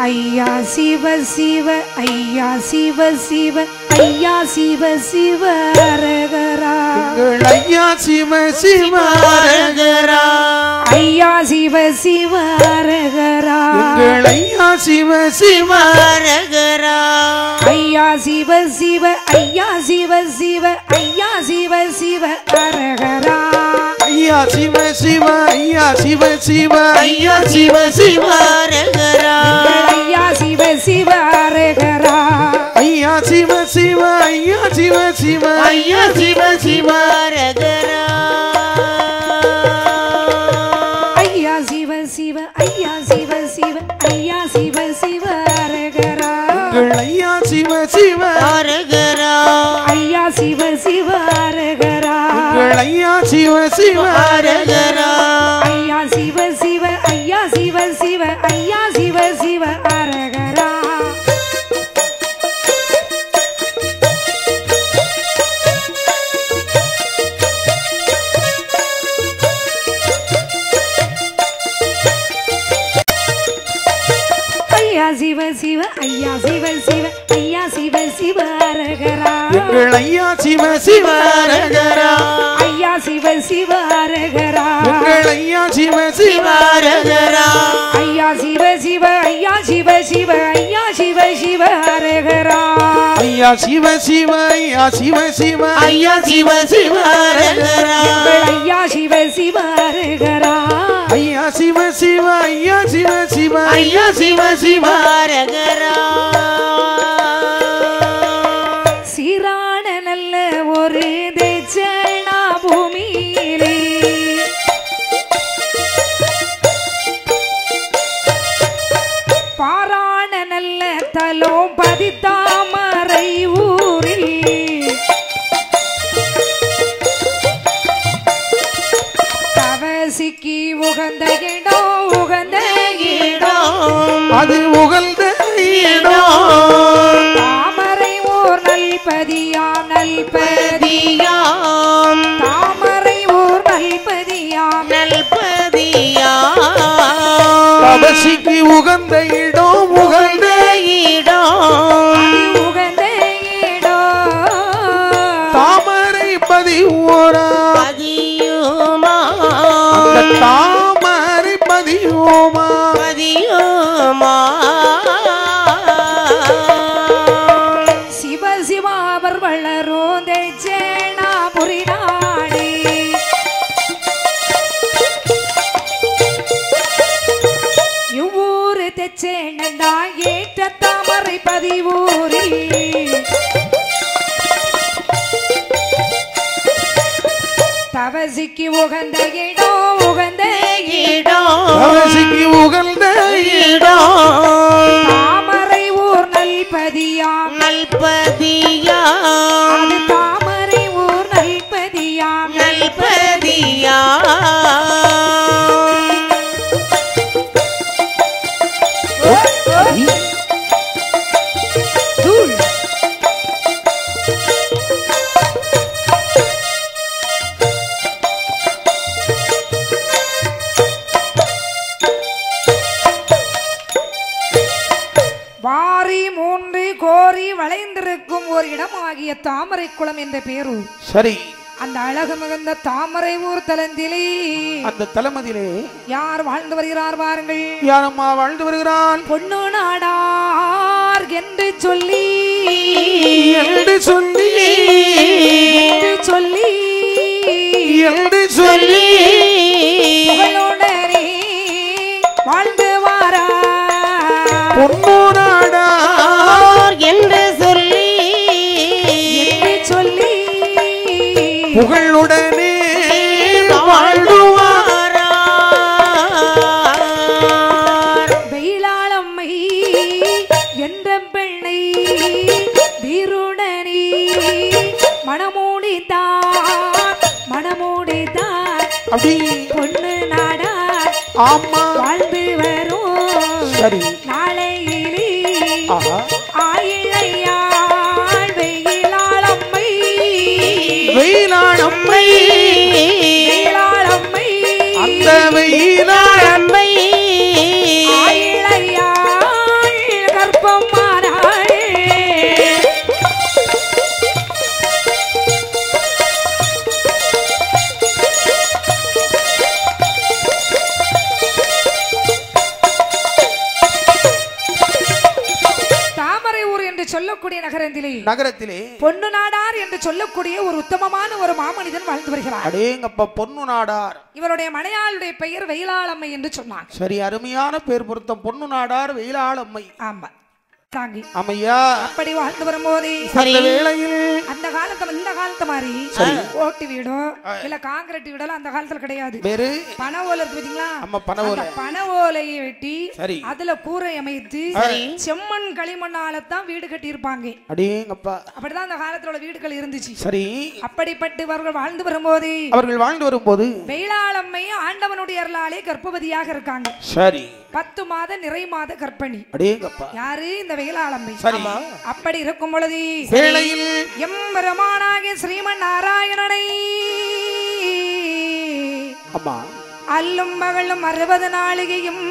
ஐயா சிவ சிவ ஐயா சிவ சிவ ஐயா சிவ சிவ அரகரா எங்கள் ஐயா சிவ சிவ அரகரா ஐயா சிவ சிவ அரகரா எங்கள் ஐயா சிவ சிவ அரகரா ஐயா சிவ சிவ ஐயா சிவ சிவ ஐயா சிவ சிவ அரகரா ஐயா சிவ சிவ ஐயா சிவ சிவ ஐயா சிவ சிவ அரகரா ஐயா சிவ சிவ அரகரா ஐயா சிவ சிவ ஐயா சிவ சிவ ஐயா சிவ சிவ அரகரா ஐயா சிவ சிவ ஐயா சிவ சிவ ஐயா சிவ சிவ அரகரா எங்கள் ஐயா சிவ சிவ அரகரா ஐயா சிவ சிவ அரகரா எங்கள் ஐயா சிவ சிவ அரகரா ஐயா சிவ சிவ ஐயா சிவ சிவ ஐயா சிவ சிவ அரகரா ஐயா சிவ சிவ ஐயா சிவ சிவ ஐயா சிவ சிவ அரகரா எங்கள் ஐயா சிவ சிவ அரகரா ஐயா சிவ சிவ அரகரா எங்கள் ஐயா சிவ சிவ அரகரா ஐயா சிவ சிவ ஐயா சிவ சிவ ஐயா சிவ சிவ அரகரா ஐயா சிவ சிவ ஐயா சிவ சிவ ஐயா சிவ சிவ அரகரா ஐயா சிவ சிவ அரகரா ஐயா சிவ சிவ ஐயா சிவ சிவ ஐயா சிவ சிவ அரகரா சீரான நல்ல ஒரு தேச்சனா பூமியிலே பாரான நல்ல தலோம் பதித்தாமரை ஊரில் தவசிக்கு உகந்த இடம் உகந்த இடம் அது உகழ்ந்த இடம் தாமரை ஓர் நல்பதியாம் நல்பதி பதியாம் தாமரை ஓர் நல்பதியாம் நல்பதியாம் தபசிக்கு உகந்த இடம் உகழ்ந்த இடம் அது உகந்த இடம் தாமரை பதிவோரா பதியுமா அந்த தாமரை பதியோமா பதியுமா சிவ சிவா அவர் வளரும் தேச்சேனா புரிநாடு இவ்வூரு தெச்சேனண்டா ஏற்ற தாமரை பதிவூரில் தவசிக்கு உகந்த இடம் உகந்த இடம் தபசிக்கு உகழ்ந்த இடம் தாமரை ஊர் நல்பதியாம் நல்பதியாம் அது தாமரை ஊர் நல்பதியாம் நல்பதியாம் தூள் வாரி மூன்று கோரி வளைந்திருக்கும் ஒரு இடமாகிய தாமரை குளம் என்ற பேரூர் சரி அந்த அழகு மிகுந்த தாமரை ஊர் தலந்திலே அந்த தலமதிலே யார் வாழ்ந்து வருகிறார் பாருங்கள் யாரம்மா வாழ்ந்து வருகிறான் பொண்ணு நாடார் என்று சொல்லி என்று சொல்லி என்று சொல்லி என்று சொல்லி புகழுடனே வாழ்ந்து வாரா பொன்னு நாடா ஆர் என்று சொல்லி என்று சொல்லி புகழுடனே வாழ்வாரா வெயிலாளம்மை என்ற பெண்ணை வீருடனே மணமூடித்தார் மணமூடித்தார் அப்படி பொண்ணு நாடார் ஆமா வாழ்ந்து வரும் சரி நாளையிலே ஆஹா ஆயிழையாள் வெயிலாளம்மை வெயிலானம்மை வெயிலாளம்மை அந்த வெயிலான அம்மை ஆயிழையாள் சொல்லக்கூடிய நகரத்திலே நகரத்திலே பொன்னு நாடார் என்று சொல்லக்கூடிய ஒரு உத்தமமான ஒரு மாமனிதன் வாழ்ந்து வருகிறார் அடேங்கப்பா பொன்னு நாடார் இவருடைய மனையாளுடைய பெயர் வெயிலாளம்மை என்று சொன்னாங்க சரி அருமையான பேர் பொருத்தம் பொன்னு நாடார் வெயிலாளம்மை ஆமா தாங்கி அம்மையா அப்படி வாழ்ந்து வரும்போதே அந்த வேளையில் அந்த காலத்துல இந்த காலத்து மாதிரி ஓட்டு வீடோ இல்ல காங்கிரீட் வீடோ அந்த காலத்துல கிடையாது வேறு பனை ஓலை இருக்கு பாத்தீங்களா அம்மா பனை அந்த பனை ஓலையை வெட்டி சரி அதுல கூரை அமைத்து செம்மண் களிமண்ணால தான் வீடு கட்டி இருப்பாங்க அடேங்கப்பா அப்படிதான் அந்த காலத்துல உள்ள வீடுகள் இருந்துச்சு சரி அப்படிப்பட்டு இவர்கள் வாழ்ந்து வரும்போது அவர்கள் வாழ்ந்து வரும்போது வெயிலாளம்மையும் ஆண்டவனுடைய அருளாலே கர்ப்பவதியாக இருக்காங்க சரி பத்து மாத நிறை மாத கர்ப்பிணி அடேங்கப்பா யாரு இந்த வெயிலாளம்மை சரி அப்படி இருக்கும் பொழுது வேளையில் எம் பெருமானாகிய ஸ்ரீமன் நாராயணனை அம்மா அல்லும் மகளும் அறுபது நாளிகையும்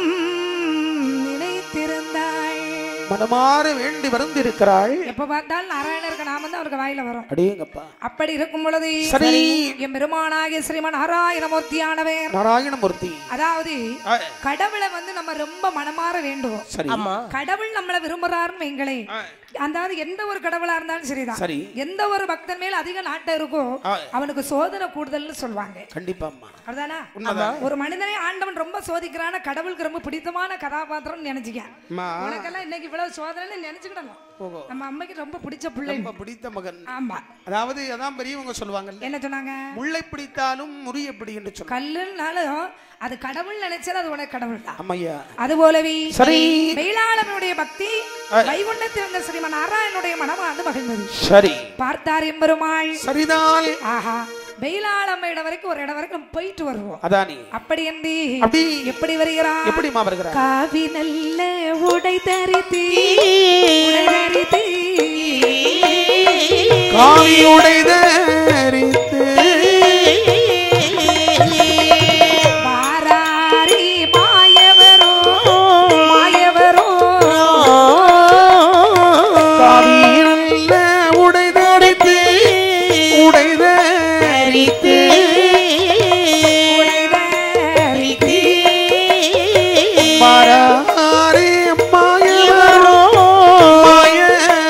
நினைத்திருந்தாள் மனமாற வேண்டி வருந்திருக்கிறாள் எப்ப பார்த்தாலும் நாராயணருக்கு நாம தான் அவருக்கு வாயில வரும் அடேங்கப்பா அப்படி இருக்கும் பொழுது சரி எம் பெருமானாகிய ஸ்ரீமன் நாராயணமூர்த்தியானவர் நாராயணமூர்த்தி அதாவது ஆ, கடவுளை வந்து நம்ம ரொம்ப மனமாற வேண்டுவோம் சரி ஆமா கடவுள் நம்மள விரும்புறாருன்னு வைங்களே அதாவது எந்த ஒரு கடவுளா இருந்தாலும் சரிதான் சரி எந்த ஒரு பக்தன் மேல அதிக நாட்டம் இருக்கோ ஆ. அவனுக்கு சோதனை கூடுதல்னு சொல்லுவாங்க கண்டிப்பாமா அப்படிதானா உண்மைதான். ஒரு மனிதனை ஆண்டவன் ரொம்ப சோதிக்கிறான கடவுளுக்கு ரொம்ப பிடித்தமான கதாபாத்திரம் நினைச்சுக்க அம்மா உனக்கெல்லாம் இன்னைக்கு இவ்வளவு சோதனைன்னு நினைச்சுக்கிடணும் ஓஹோ நம்ம அம்மைக்கு ரொம்ப பிடிச்ச பிள்ளை ரொம்ப பிடித்த மகன் ஆமா அதாவது அதான் பெரியவங்க சொல்லுவாங்கல்ல என்ன சொன்னாங்க முல்லை பிடித்தாலும் முறிய பிடி என்று சொல்லுவாங்க கல்லுனாலும் அது கடவுள் நினைச்சது அது உனக்கு கடவுள் தான் அம்மையா அது போலவே சரி வெயிலாளனுடைய பக்தி வைகுண்டத்தில் இருந்த ஸ்ரீமன் நாராயணனுடைய மனமானது மகிழ்ந்தது சரி பார்த்தார் எம்பெருமாள் சரிதான் ஆஹா வெயிலாளம்ம இடம் வரைக்கும் ஒரு இடம் வரைக்கும் போயிட்டு வருவோம் அதானி அப்படி என்று அப்படி எப்படி வருகிறான் எப்படிமா வருகிறார் காவி நல்ல உடை தரித்து உடை தரித்து காவி உடைதரித்து வாராரி மாயவரோ மாயவரோ காவி நல்ல உடைதரித்து உடைதரித்து உடை தரித்து மாறாரே மாயவரோ மாய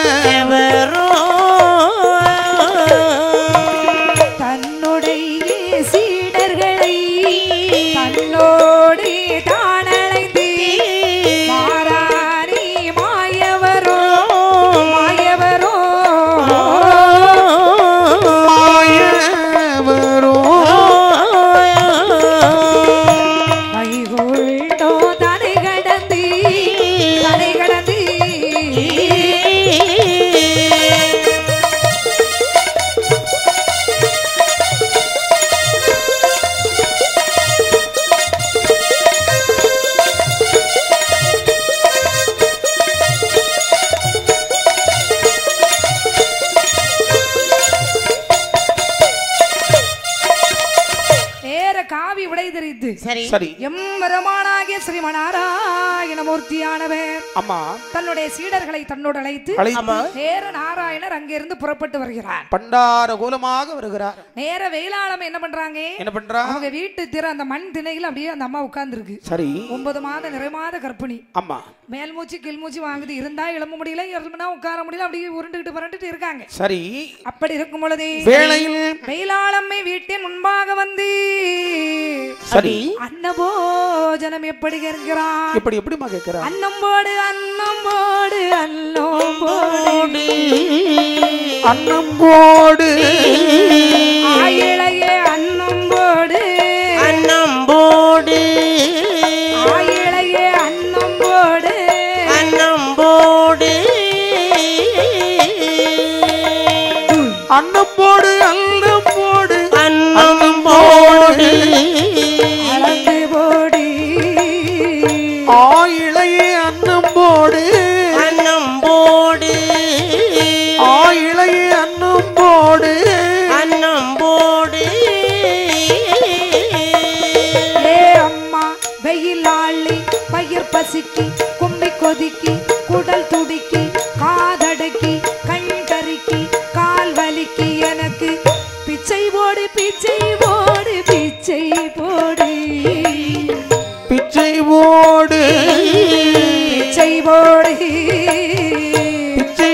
தன்னுடைய சீடர்களை தன்னோடு தானழைந்து மாறாரி மாயவரோ மாயவரோ மாயவரோ வைகுண்டோ தடை கடந்து தடை கடந்து நேர காவி விடை தெரித்து சரி சரி எம்பெருமானாகிய ஸ்ரீமநாராயணமூர்த்தியானவர் அம்மா தன்னுடைய சீடர்களை தன்னோடு அழைத்து அழைத்து நேர நாராயணர் அங்கிருந்து புறப்பட்டு வருகிறார் பண்டார கோலமாக வருகிறார் நேர வெயிலாளம் என்ன பண்றாங்க என்ன பண்றா அவங்க வீட்டு திற அந்த மண் திணையில் அப்படியே அந்த அம்மா உட்கார்ந்துருக்கு சரி ஒன்பது மாத நிறைமாத கர்ப்பிணி அம்மா மேல் மூச்சு கீழ் மூச்சு வாங்குது இருந்தா எழும்ப முடியல எழும்புனா உட்கார முடியல அப்படியே உருண்டுகிட்டு புரண்டுட்டு இருக்காங்க சரி அப்படி இருக்கும் பொழுது வேளையில் வெயிலாளம்மை வீட்டின் முன்பாக வந்து சரி அன்னபோஜனம் எப்படி கேட்கிறான் எப்படி எப்படிமா கேட்கிறா அன்னம் போடு அன்னம் போடு அன்னம் போடு அன்னம் போடு ஆயிழையே அன்னம் போடு அன்னம்போடு ஆயிழையே அன்னம் போடு அன்னம்போடு அன்னம் போடு அன்னம் போடு அன்னம்போடு அளந்து போடு ஆயிழையே அன்னம் போடு அன்னம்போடு ஆயிழையே அன்னம் போடு அன்னம்போடு ஏ அம்மா வெயிலாளி பயிர் பசிக்கி கும்பி கொதிக்கி குடல் துடிக்கி காதடுக்கி கண் கருக்கி கால் வலிக்கி எனக்கு பிச்சை போடு பிச்சை போடு பிச்சை போடு பிச்சை போடு பிச்சை போடு பிச்சை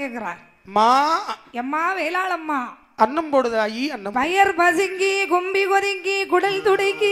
கேட்கிறார் மா எம்மா வேளாளம்மா அன்னம் போடுது ஐ அன்னம் வயர் பசுங்கி கும்பி கொதுங்கி குடல் துடுக்கி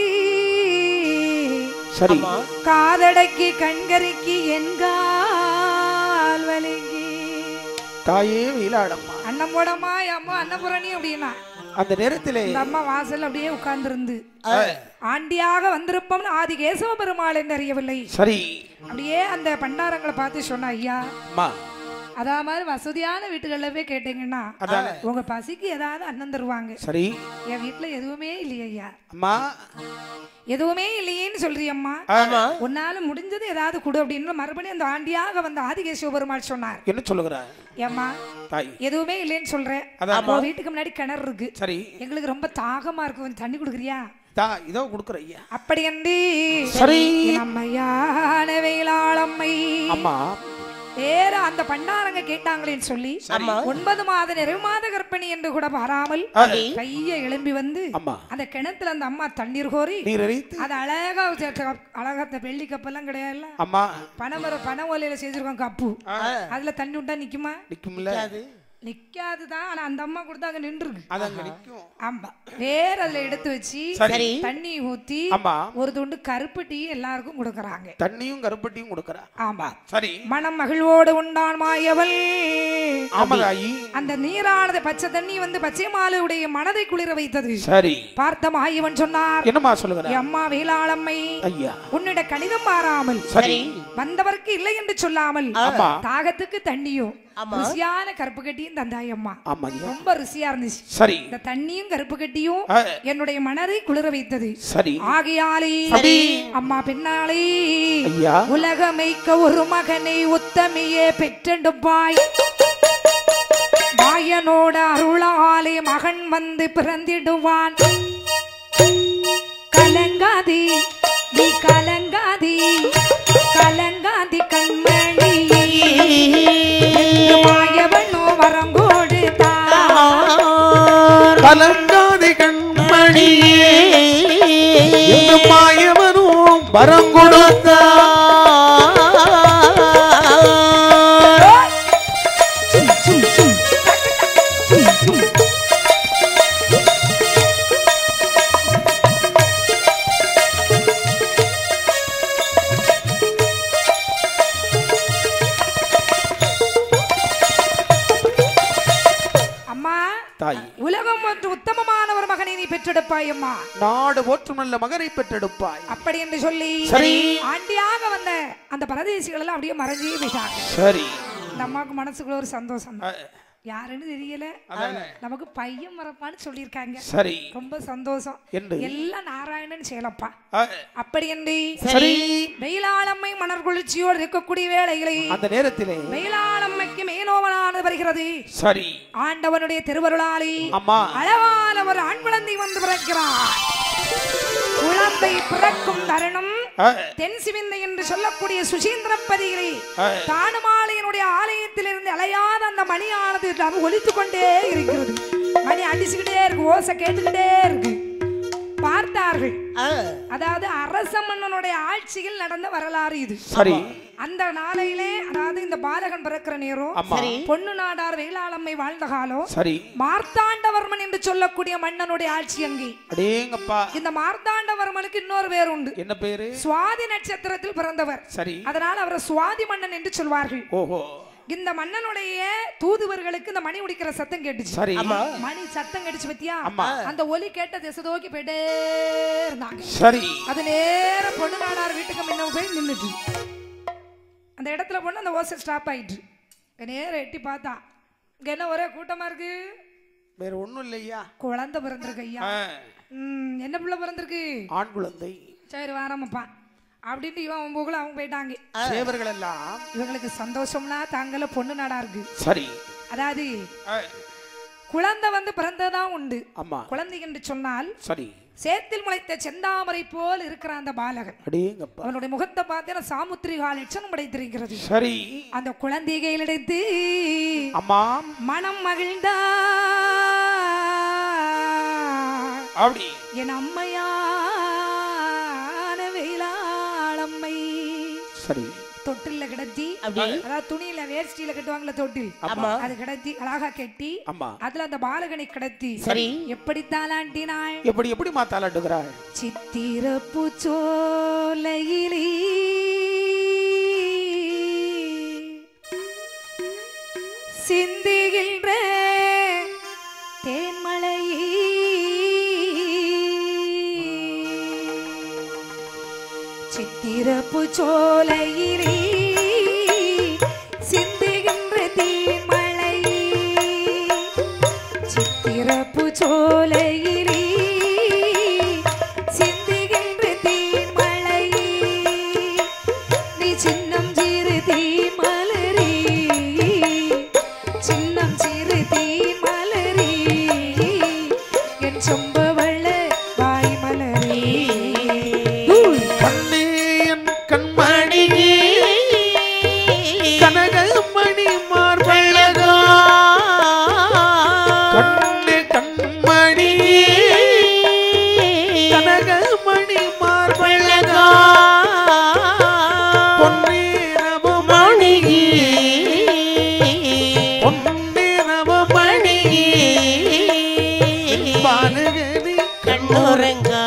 சரி காதடக்கி கண்கருக்கி என்கால் வலிங்கி தாயே வீலாடம்மா அன்னம் போடமா அம்மா அன்னபுரணி அப்படின்னா அந்த நேரத்திலே இந்த அம்மா வாசல் அப்படியே உட்கார்ந்திருந்து ஆண்டியாக வந்திருப்போம்னு ஆதி கேசவ பெருமாள் என்று அறியவில்லை சரி அப்படியே அந்த பண்டாரங்களை பார்த்து சொன்ன ஐயா அம்மா அதா மாதிரி வசதியான வீட்டுகள்ல போய் கேட்டீங்கன்னா அதானே. உங்க பசிக்கு ஏதாவது அன்னம் தருவாங்க சரி என் வீட்டுல எதுவுமே இல்லையே ஐயா அம்மா எதுவுமே இல்லையேன்னு சொல்றியம்மா ஆமா உன்னால முடிஞ்சது ஏதாவது கொடு அப்படின்னு மறுபடியும் அந்த ஆண்டியாக வந்த ஆதிகேசவ பெருமாள் சொன்னார் என்ன சொல்லுகிற ஏம்மா தாய் எதுவுமே இல்லைன்னு சொல்றேன் அதான். உன் வீட்டுக்கு முன்னாடி கிணறு இருக்கு சரி எங்களுக்கு ரொம்ப தாகமா இருக்கு கொஞ்சம் தண்ணி கொடுக்குறியா தா இதோ கொடுக்குற ஐயா அப்படி என்று சரி நம்மையான வேளாளம்மை அம்மா வேற அந்த பண்டாரங்க கேட்டாங்களேன்னு சொல்லி ஒன்பது மாத நிறைவு மாத கர்ப்பிணி என்று கூட பாராமல் கைய எழும்பி வந்து அம்மா அந்த கிணத்துல அந்த அம்மா தண்ணீர் கோரி நீர் அழைத்து அது அழகா வச்ச- அழகா அந்த வெள்ளி கப்பெல்லாம் கிடையாதுல்ல அம்மா பனைமர பனை ஓலையில செஞ்சிருக்கோம் கப்பு அதுல தண்ணி விட்டா நிக்குமா நிக்கும்ல நிக்காதுதான் ஆனா அந்த அம்மா கொடுத்தா அங்க நின்றுருக்கு அதாங்க நிக்கும் ஆமா வேற அதுல எடுத்து வச்சு சரி தண்ணி ஊத்தி அம்மா ஒரு துண்டு கருப்பு டீ எல்லாருக்கும் கொடுக்கறாங்க தண்ணியும் கருப்பட்டியும் கொடுக்கறா ஆமா சரி மனம் மகிழ்வோடு உண்டான் மாயவள் ஆமா தாயி அந்த நீரானது பச்சை தண்ணி வந்து பச்சை மாலுடைய மனதை குளிர வைத்தது சரி பார்த்த மாயவன் சொன்னார் என்னம்மா சொல்லுகிற "என் அம்மா வேளாளம்மை ஐயா உன்னிட கணிதம் மாறாமல் சரி வந்தவருக்கு இல்லை என்று சொல்லாமல் ஆமா தாகத்துக்கு தண்ணியும் ருசியான கருப்பு கட்டியும் தந்தாய் அம்மா ஆமா ஐயா ரொம்ப ருசியா இருந்துச்சு சரி இந்த தண்ணியும் கருப்பு கட்டியும் ஆ, என்னுடைய மனதை குளிர வைத்தது சரி ஆகையாலே சரி. அம்மா பின்னாலே ஐயா உலகமைக்க ஒரு மகனை உத்தமையே பெற்றெடுப்பாய் மாயனோட அருளாலே மகன் வந்து பிறந்திடுவான் கலங்காதி நீ கலங்காதி கலங்காதி கண்மணி மாயவனோ வரங்கோடு கலங்காதி கண்மணியே இந்த மாயவனும் வரம் கொடுத்தா அம்மா தாய் உலகம் ஒன்று உத்தமமான ஒரு மகனை நீ பெற்றெடுப்பாய் அம்மா நாடு போற்றும் நல்ல மகனை பெற்றெடுப்பாய் அப்படி என்று சொல்லி சரி. ஆண்டியாக வந்த அந்த பரதேசிகள் எல்லாம் அப்படியே மறைஞ்சே போயிட்டாங்க சரி இந்த அம்மாவுக்கு மனசுக்குள்ள ஒரு சந்தோஷம் அ, தான் யாருன்னு தெரியல அதானே. நமக்கு பையன் மறப்பான்னு சொல்லியிருக்காங்க சரி ரொம்ப சந்தோஷம் என்று எல்லாம் நாராயணன் செயலப்பா அ, அப்படி என்று சரி வெயிலாளம்மை மணர் குளிர்ச்சியோடு இருக்கக்கூடிய வேளையிலே அந்த நேரத்திலே வெயிலாளம்மைக்கு மேலோவனானது வருகிறது சரி ஆண்டவனுடைய திருவருளாலே அம்மா அழகான ஒரு ஆண் குழந்தை வந்து பிறக்கிறார் குழந்தை பிறக்கும் தருணம் அ, தென் சிவிந்தை என்று சொல்லக்கூடிய சுசீந்திரப்பதியிலே அ, தானுமாலையனுடைய ஆலயத்திலிருந்து அலையாத அந்த மணியானது நம்ம ஒலித்துக் கொண்டே இருக்கிறது மணி அடிச்சுக்கிட்டே இருக்கு ஓசை கேட்டுக்கிட்டே இருக்கு பார்த்தார்கள் அதாவது அரச மன்னனுடைய ஆட்சியில் நடந்த வரலாறு இது சரி அந்த நாளையிலே அதாவது இந்த பாலகன் பிறக்கிற நேரம் அம்மா. பொண்ணு நாடார் வேளாளம்மை வாழ்ந்த காலம் சரி மார்த்தாண்டவர்மன் என்று சொல்லக்கூடிய மன்னனுடைய ஆட்சி அங்கே அடேங்கப்பா இந்த மார்த்தாண்டவர்மனுக்கு இன்னொரு பேர் உண்டு என்ன பேரு சுவாதி நட்சத்திரத்தில் பிறந்தவர் சரி அதனால் அவரை சுவாதி மன்னன் என்று சொல்வார்கள் ஓஹோ இந்த மன்னனுடைய தூதுவர்களுக்கு இந்த மணி உடிக்கிற சத்தம் கேட்டுச்சு சரி மணி சத்தம் கேட்டுச்சு பத்தியா ஆமா. அந்த ஒலி கேட்ட திசை நோக்கி போயிட்டே இருந்தாங்க சரி அது நேரம் பொண்ணு நாடார் வீட்டுக்கு முன்ன போய் நின்னுச்சு அந்த இடத்துல பொண்ணு அந்த ஓசை ஸ்டாப் ஆயிட்டு இங்க நேரம் எட்டி பார்த்தா இங்க என்ன ஒரே கூட்டமா இருக்கு வேற ஒண்ணும் இல்லையா குழந்தை பிறந்திருக்கு ஐயா ஆ, ம், என்ன பிள்ளை பிறந்திருக்கு ஆண் குழந்தை சரி வாராமப்பா அப்படின்ட்டு இவன் அவன் போகல அவங்க போயிட்டாங்க சேவர்கள் எல்லாம் இவங்களுக்கு சந்தோஷம்னா தாங்கல பொண்ணு நாடா இருக்கு சரி அதாவது ஆ, குழந்தை வந்து பிறந்ததான் உண்டு ஆமா குழந்தை என்று சொன்னால் சரி சேத்தில் முளைத்த செந்தாமரை போல் இருக்கிற அந்த பாலகன் அடேங்கப்பா அவனுடைய முகத்தை பார்த்தேன் சாமுத்திரிகா லட்சணம் படைத்திருக்கிறது சரி அந்த குழந்தைகள் எடுத்து அம்மா மனம் மகிழ்ந்தா அப்படி என் அம்மையான வேளாளம்மை சரி தொட்டில்ல கிடத்தி அப்படி அதாவது துணியில வேஷ்டியில கட்டுவாங்கல்ல தொட்டில் ஆமா. அது கிடத்தி அழகா கட்டி ஆமா அதுல அந்த பாலகனை கிடத்தி சரி எப்படி தாளாண்டினாள் எப்படி எப்படி மாத்தாளாட்டுகிறாள் சித்திரப்பு சோலையிலே சிந்துகின்ற தேன்மலையே சித்திரப்பு சோலையிலே சிந்துகின்ற தேன்மலையே சித்திரப்பு சோலையிலே சிந்துகின்ற தேன்மலையே நீ சின்னம் சிறு தேன்மலரே சின்னம் சிறு தேன்மலரே என் சொம்பவள வாய் மலரே கண்ணே என் கண்மணி கனகமணி மார்பழகா கண்ணே கண்மணி கனகமணி மார்பழகா பொன்னேரவம் பொன்னேரவம் பாலகனி கண்ணுறங்கா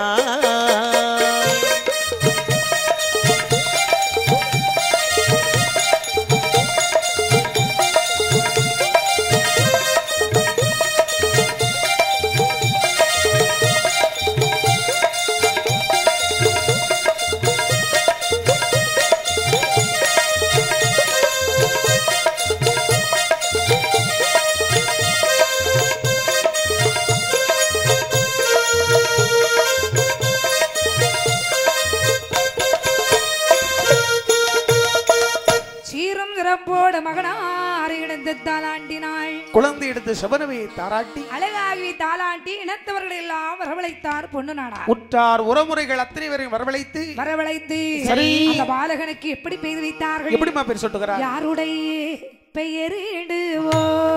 சீரும் சிறப்போடு மகனார் இடந்து தாளாண்டினாள் குழந்தை எடுத்து சபனவையை தாராட்டி அழகாகி தாளாண்டி இனத்தவர்கள் எல்லாம் வரவழைத்தார் பொண்ணு நாடா உற்றார் உறமுறைகள் அத்தனை பேரையும் வரவழைத்து வரவழைத்து சரி. அந்த பாலகனுக்கு எப்படி பெய்து வைத்தார்கள் எப்படிமா பேர் சொல்லுகிறார் யாருடைய பெயரிடுவோ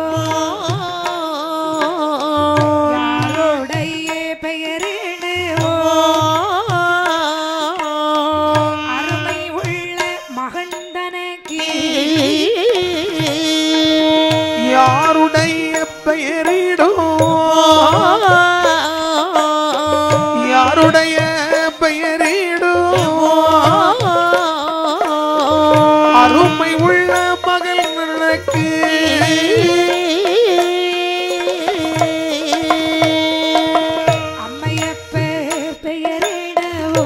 யாருடைய பெயரிடுவோ அருமை உள்ள மகன் தனக்கு யாருடைய பெயரிடோ யாருடைய பெயரிடோ அருமை உள்ள மகள் எனக்கு அம்மையப்பர் பெயரிடவோ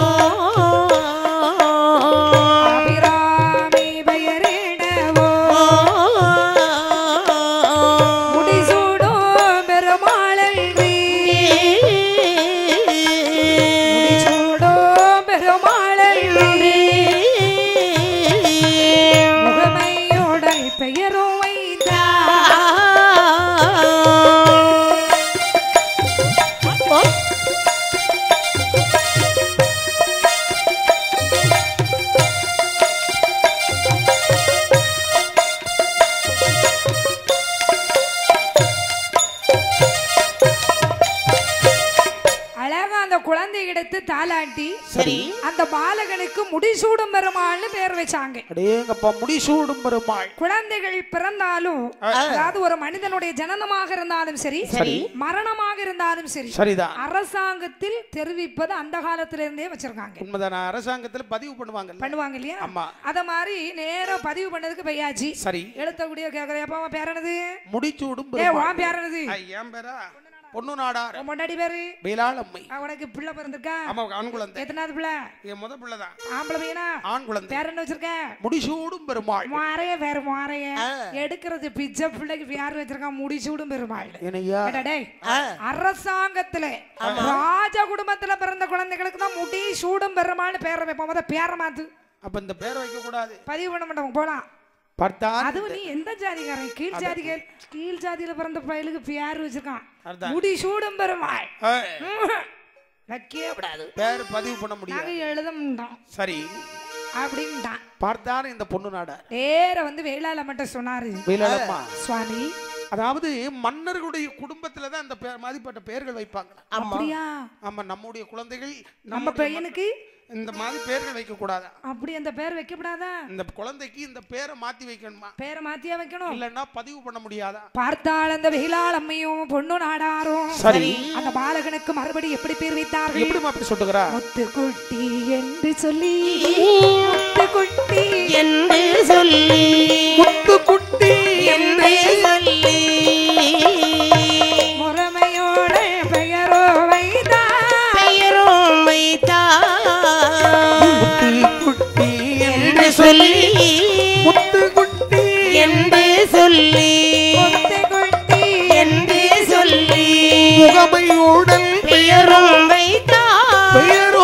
அபிராமி பெயரிடவோ முடிசூடும் பெருமாளன்றி முடிசூடும் பெருமாளன்றி முகமையோடல் பெயரும் வைத்தார் அழகா அந்த குழந்தை எடுத்து தாலாட்டி சரி அந்த பாலகனுக்கு முடிசூடும் பெருமாள்னு பேர் வச்சாங்க அடேங்கப்பா முடிசூடும் பெருமாள் குழந்தைகள் பிறந்தாலும் அதாவது ஒரு மனிதனுடைய ஜனனமாக இருந்தாலும் சரி சரி. மரணமாக இருந்தாலும் சரி சரிதான் அரசாங்கத்தில் தெரிவிப்பது அந்த காலத்துல இருந்தே வச்சிருக்காங்க உண்மைதான அரசாங்கத்துல பதிவு பண்ணுவாங்கல்ல பண்ணுவாங்க இல்லையா ஆமா. அத மாதிரி நேரா பதிவு பண்ணதுக்கு பையாச்சு சரி எழுத்தக்கூடிய கேக்குற அப்பா அவன் பேர் என்னது முடிச்சூடும் ஏ பெருமாள் உன் பேர் என்னது ஐ, என் பேரா பொண்ணு நாடார் உன் பொண்டாட்டி பேரு வேளாளம்மை உனக்கு பிள்ளை பிறந்திருக்கா ஆமா ஆண் குழந்தை எத்தனாவது பிள்ளை என் முத பிள்ளைதான் ஆம்பளை பையனா ஆண் குழந்தை பேர் என்ன வச்சிருக்க முடிசூடும் பெருமாள் மாறைய வேற மாறைய எடுக்கிறது பிச்சை பிள்ளைக்கு பேர் வச்சிருக்கான் முடிச்சூடும் பெருமாள் என்னையா ஏடா டேய், அரசாங்கத்துல ராஜ குடும்பத்துல பிறந்த குழந்தைகளுக்கு தான் முடி சூடும் பெருமாள் பேரை வைப்போம் முத பேரை மாத்து அப்ப இந்த பேர் வைக்க கூடாது பதிவு பண்ண மாட்டோம் போலாம் பார்த்தா அதுவும் நீ எந்த ஜாதிக்காரன் கீழ் ஜாதிகள் கீழ் ஜாதியில பிறந்த பயலுக்கு பேர் வச்சிருக்கான் அதான். முடி சூடும் பெருமாள் ஏய், ம்ஹும். வைக்கவே கூடாது பேர் பதிவு பண்ண முடியாது நாங்க எழுத மாட்டோம் சரி அப்படின்ட்டான் பார்த்தார் இந்த பொண்ணு நாடார் நேர வந்து வேளாள மட்டும் சொன்னாரு வேளாளம்மா சுவாமி அதாவது மன்னர்களுடைய குடும்பத்துல தான் அந்த பேர் மாதிரிப்பட்ட பெயர்கள் வைப்பாங்க அப்படியா ஆமா நம்முடைய குழந்தைகள் நம்ம பையனுக்கு இந்த மாதிரி பேர்கள் வைக்க கூடாதா அப்படி அந்த பேர் வைக்கப்படாதா இந்த குழந்தைக்கு இந்த பேரை மாத்தி வைக்கணுமா பேரை மாத்தியா வைக்கணும் இல்லன்னா பதிவு பண்ண முடியாதா பார்த்தால் அந்த வெயிலால் அம்மையும் பொண்ணு நாடாரும் சரி அந்த பாலகனுக்கு மறுபடி எப்படி பேர் வைத்தார்கள் எப்படிமா அப்படி சொல்லுகிறா முத்து குட்டி என்று சொல்லி முத்து குட்டி என்று சொல்லி முத்து குட்டி என்று சொல்லி முறைமையோட பெயரோ வைத்தார் பெயரும் வைத்தார் குட்டி என்று சொல்லி முத்து குட்டி என்று சொல்லி முத்து குட்டி என்று சொல்லி முகமையுடன் பெயரும் வைத்தார் பெயரோ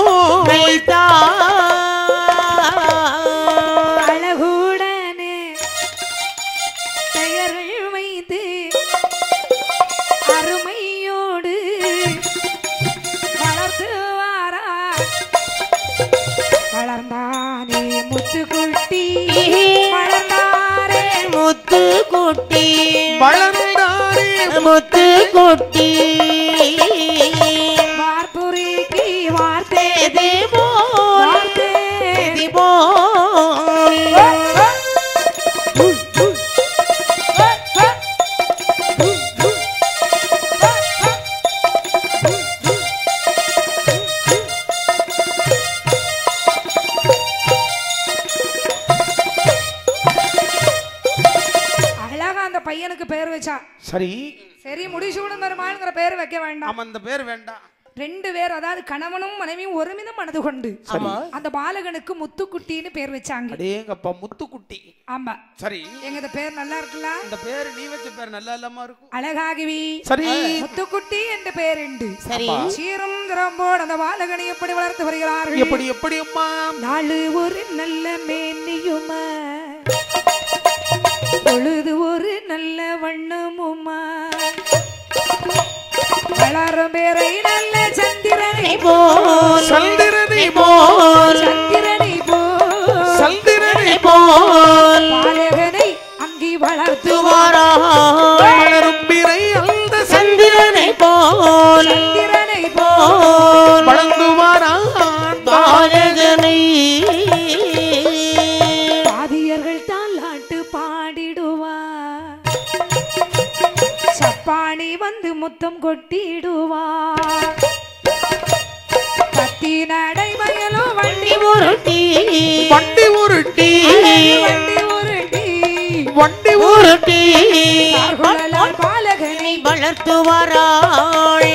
வைத்தார் அழகுடனே பெயர்கள் வைத்து அருமையோடு வளர்த்து வாரா வளர்ந்தானே முத்துக்குட்டி வளர்ந்தாரே முத்து குட்டி வளர்ந்தாரே முத்து குட்டி வார்புரிக்கு வார்த்தை தேவோ வார்த்தை தேவோ அழகா அந்த பையனுக்கு பேர் வச்சா சரி சரி முடிசூடும் பெருமாள்ங்கிற பேர் வைக்க வேண்டாம் ஆமா இந்த பேர் வேண்டாம் ரெண்டு பேர் அதாவது கணவனும் மனைவியும் ஒருமிதம் மனது கொண்டு ஆமா. அந்த பாலகனுக்கு முத்துக்குட்டின்னு பேர் வச்சாங்க அடேங்கப்பா முத்துக்குட்டி ஆமா சரி எங்க இந்த பேர் நல்லா இருக்குல்ல இந்த பேர் நீ வச்ச பேர் நல்லா இல்லாம இருக்கும் அழகாகவி சரி முத்துக்குட்டி என்ற பேர் உண்டு சரி சீரும் திறம்போடு அந்த பாலகனை எப்படி வளர்த்து வருகிறார்கள் எப்படி எப்படி அம்மா நாலு ஒரு நல்ல மேனியுமா பொழுது ஒரு நல்ல வண்ணமுமா வளரும் பேரை நல்ல சந்திரனை போல் சந்திரனை போல் சந்திரனை போல் சந்திரனை போல் பாலகனை அங்கி வளர்த்து துவாராய் வளரும் பிறை அந்த சந்திரனை போல் சந்திரனை போல் போல் வளர்ந்துவாரான் பாலகனை பாதியர்கள் தாலாட்டு பாடிடுவார் சப்பாணி வந்து முத்தம் கொட்டிடுவார் கத்தி நடை வயலும் வண்டி உருட்டி வண்டி உருட்டி வண்டி உருட்டி வண்டி உருட்டி கார்குழலால் பாலகனை வளர்த்து வராள்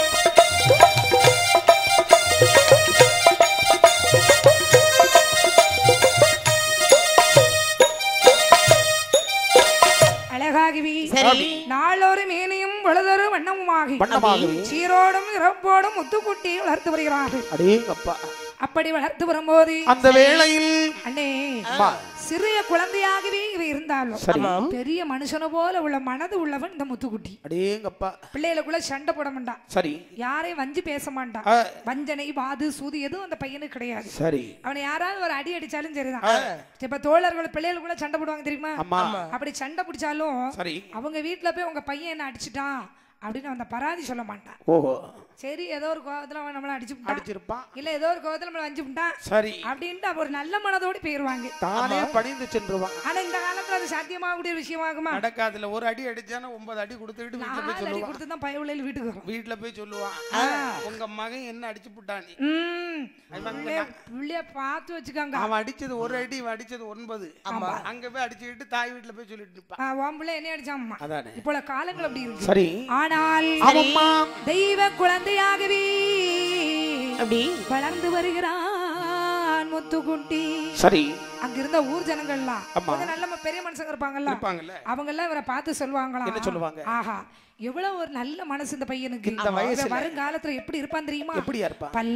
அழகாகவி சரி நாளொரு மேனியும் பொழுதொரு வண்ணமுமாகி வண்ணமாகவே சீரோடும் இறப்போடும் முத்துக்குட்டி வளர்த்து வருகிறார்கள் அடேங்கப்பா அப்படி வளர்த்து வரும்போது அந்த வேளையில் அண்ணே அம்மா, சிறிய குழந்தையாகவே இவ இருந்தாலும் சரி பெரிய மனுஷனை போல உள்ள மனது உள்ளவன் இந்த முத்துக்குட்டி அடேங்கப்பா பிள்ளைகளுக்குள்ள சண்டை போட மாட்டான் சரி யாரையும் வஞ்சி பேச மாட்டான் ஆ, வஞ்சனை வாது சூது எதுவும் அந்த பையனுக்கு கிடையாது சரி அவனை யாராவது ஒரு அடி அடிச்சாலும் சரிதான் இப்ப தோழர்கள் பிள்ளைகளுக்குள்ள சண்டை போடுவாங்க தெரியுமா அம்மா அப்படி சண்டை பிடிச்சாலும் சரி அவங்க வீட்டுல போய் உங்க பையன் என்ன அடிச்சிட்டான் அப்படின்னு அந்த பராதி சொல்ல மாட்டான் ஓஹோ சரி ஏதோ ஒரு கோவத்துல அவன் நம்மள அடிச்சு விட்டான் அடிச்சிருப்பான் இல்ல ஏதோ ஒரு கோவத்துல நம்மள வஞ்சு விட்டான் சரி அப்படின்ட்டு அப்ப ஒரு நல்ல மனதோடு போயிருவாங்க தானே பணிந்து சென்றுவான் ஆனா இந்த காலத்துல அது சாத்தியமாகக்கூடிய விஷயமாகுமா நடக்காதுல ஒரு அடி அடிச்சானா ஒன்பது அடி கொடுத்துட்டு வீட்டுல போய் நாலு அடி சொல்லுவான் கொடுத்து தான் பையன் வீட்டுக்கு வரும் வீட்டுல போய் சொல்லுவான் உங்க மகன் என்ன அடிச்சு புட்டானி ம் பிள்ளைய பிள்ளைய பார்த்து வச்சுக்காங்க அவன் அடிச்சது ஒரு அடி இவன் அடிச்சது ஒன்பது அங்க போய் அடிச்சுக்கிட்டு தாய் வீட்டுல போய் சொல்லிட்டு நிப்பான் ஆ, உன் பிள்ளை என்ன அடிச்சாம்மா அதானே இப்போ உள்ள காலங்கள் அப்படி இருக்கு சரி ஆனால் அவம்மா தெய்வ குழந்தையாகவே அப்படி வளர்ந்து வருகிறான் முத்துக்குட்டி சரி அங்க இருந்த ஊர் ஜனங்கள்லாம் ஆமா. கொஞ்சம் நல்ல ம- பெரிய மனுஷங்க இருப்பாங்கல்ல இருப்பாங்கல்ல அவங்க எல்லாம் இவரை பார்த்து சொல்லுவாங்களா என்ன சொல்லுவாங்க? ஆஹா எவ்வளவு ஒரு நல்ல மனசு இந்த பையனுக்கு இந்த வயசுல. இவன் வருங்காலத்துல எப்படி இருப்பான் தெரியுமா எப்படியா இருப்பான் பல்ல